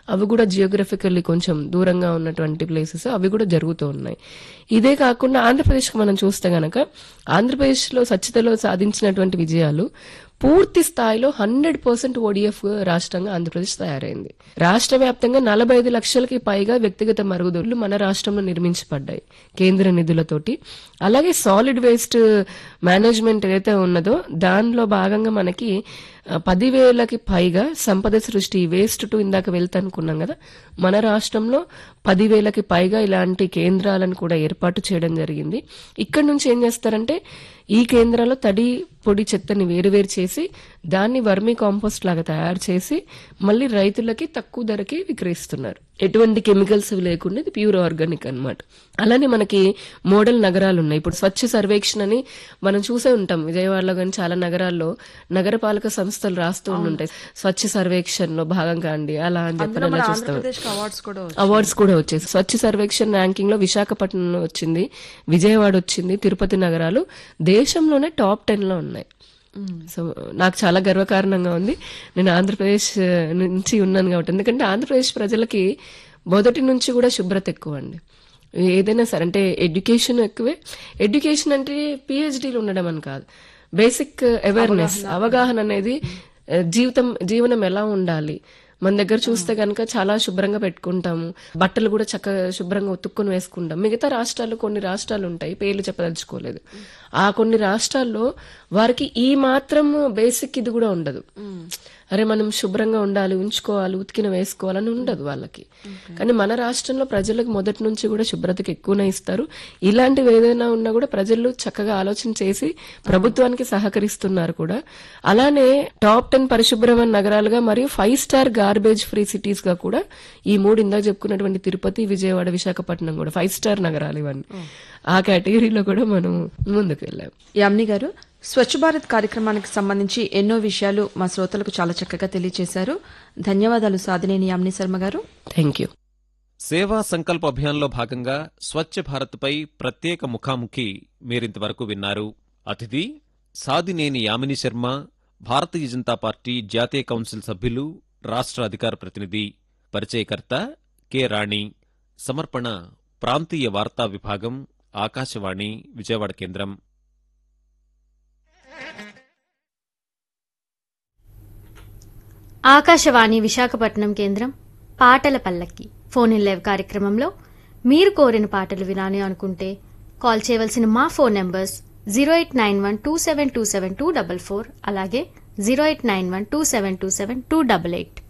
అవి కూడా జియోగ్రఫికల్లీ కొంచెం దూరంగా ఉన్నటువంటి ప్లేసెస్ అవి కూడా జరుగుతూ ఉన్నాయి ఇదే కాకుండా ఆంధ్రప్రదేశ్కి మనం చూస్తే గనక ఆంధ్రప్రదేశ్లో స్వచ్ఛతలో సాధించినటువంటి విజయాలు పూర్తి స్థాయిలో హండ్రెడ్ పర్సెంట్ ఓడిఎఫ్ రాష్ట్రంగా ఆంధ్రప్రదేశ్ తయారైంది రాష్ట్ర వ్యాప్తంగా నలభై ఐదు లక్షలకి పైగా వ్యక్తిగత మరుగుదొడ్లు మన రాష్ట్రంలో నిర్మించబడ్డాయి కేంద్ర నిధులతోటి అలాగే సాలిడ్ వేస్ట్ మేనేజ్మెంట్ ఏదైతే ఉన్నదో దానిలో భాగంగా మనకి ఆ, పదివేలకి పైగా సంపద సృష్టి వేస్ట్ టు ఇందాక వెళ్తా అనుకున్నాం కదా మన రాష్ట్రంలో పదివేలకి పైగా ఇలాంటి కేంద్రాలను కూడా ఏర్పాటు చేయడం జరిగింది ఇక్కడ నుంచి ఏం చేస్తారంటే ఈ కేంద్రాల్లో తడి పొడి చెత్తని వేరువేరు చేసి దాన్ని వర్మీ కాంపోస్ట్ లాగా తయారు చేసి మళ్ళీ రైతులకి తక్కువ ధరకి విక్రయిస్తున్నారు ఎటువంటి కెమికల్స్ లేకుండా ఇది ప్యూర్ ఆర్గానిక్ అన్నమాట అలానే మనకి మోడల్ నగరాలు ఉన్నాయి ఇప్పుడు స్వచ్ఛ సర్వేక్షణ అని మనం చూసే ఉంటాం విజయవాడలో కానీ చాలా నగరాల్లో నగరపాలక సంస్థలు రాస్తూ ఉంటుంటాయి స్వచ్ఛ సర్వేక్షణలో భాగంగా అండి అలా అని చెప్పి అందులో మన అలా చూస్తాం ఆంధ్రప్రదేశ్ అవార్డ్స్ కూడా వచ్చాయి. అవార్డ్స్ కూడా వచ్చేసి స్వచ్ఛ సర్వేక్షణ్ ర్యాంకింగ్ లో విశాఖపట్నం వచ్చింది విజయవాడ వచ్చింది తిరుపతి నగరాలు దేశంలోనే టాప్ టెన్ లో ఉన్నాయి సో నాకు చాలా గర్వకారణంగా ఉంది నేను ఆంధ్రప్రదేశ్ ఆ, నుంచి ఉన్నాను కాబట్టి ఎందుకంటే ఆంధ్రప్రదేశ్ ప్రజలకి మొదటి నుంచి కూడా శుభ్రత ఎక్కువ అండి ఏదైనా సరే అంటే ఎడ్యుకేషన్ ఎక్కువే ఎడ్యుకేషన్ అంటే పిహెచ్డీలు ఉండడం అని కాదు బేసిక్ అవేర్నెస్ అవగాహన అనేది ఆ, జీవితం జీవనం ఎలా ఉండాలి మన దగ్గర చూస్తే కనుక చాలా శుభ్రంగా పెట్టుకుంటాము బట్టలు కూడా చక్కగా శుభ్రంగా ఉతుక్కుని వేసుకుంటాం మిగతా రాష్ట్రాలు కొన్ని రాష్ట్రాలు ఉంటాయి పేర్లు చెప్పదలుచుకోలేదు ఆ కొన్ని రాష్ట్రాల్లో వారికి ఈ మాత్రం బేసిక్ ఇది కూడా ఉండదు అరే మనం శుభ్రంగా ఉండాలి ఉంచుకోవాలి ఉతికిన వేసుకోవాలని ఉండదు వాళ్ళకి కానీ మన రాష్ట్రంలో ప్రజలకు మొదటి నుంచి కూడా శుభ్రతకి ఎక్కువనే ఇస్తారు ఇలాంటివి ఏదైనా ఉన్నా కూడా ప్రజలు చక్కగా ఆలోచన చేసి ప్రభుత్వానికి సహకరిస్తున్నారు కూడా అలానే టాప్ టెన్ పరిశుభ్రమైన నగరాలుగా మరియు five star garbage free cities గా కూడా ఈ మూడు ఇందాక చెప్పుకున్నటువంటి తిరుపతి విజయవాడ విశాఖపట్నం కూడా ఫైవ్ స్టార్ నగరాలు ఇవన్నీ ఆ కేటగిరీలో కూడా మనం ముందుకు వెళ్ళాం యామిని గారు స్వచ్ఛ భారత్ కార్యక్రమానికి సంబంధించి ఎన్నో విషయాలు మా శ్రోతలకు చాలా చక్కగా తెలియజేశారు ధన్యవాదాలు సాధినేని యామిని శర్మ గారు థ్యాంక్ యూ సేవా సంకల్ప అభియాన్లో భాగంగా స్వచ్ఛ భారత్పై ప్రత్యేక ముఖాముఖి మీరింతవరకు విన్నారు అతిథి సాదినేని యామిని శర్మ భారతీయ జనతా పార్టీ జాతీయ కౌన్సిల్ సభ్యులు రాష్ట్ర అధికార ప్రతినిధి పరిచయకర్త కె రాణి సమర్పణ ప్రాంతీయ వార్తా విభాగం ఆకాశవాణి విజయవాడ కేంద్రం ఆకాశవాణి విశాఖపట్నం కేంద్రం పాటల పల్లకి ఫోన్ ఇన్ లైవ్ కార్యక్రమంలో మీరు కోరిన పాటలు వినాలి అనుకుంటే కాల్ చేయవలసిన మా phone numbers zero eight nine one two seven two seven two double four అలాగే zero eight nine one two seven two seven two double eight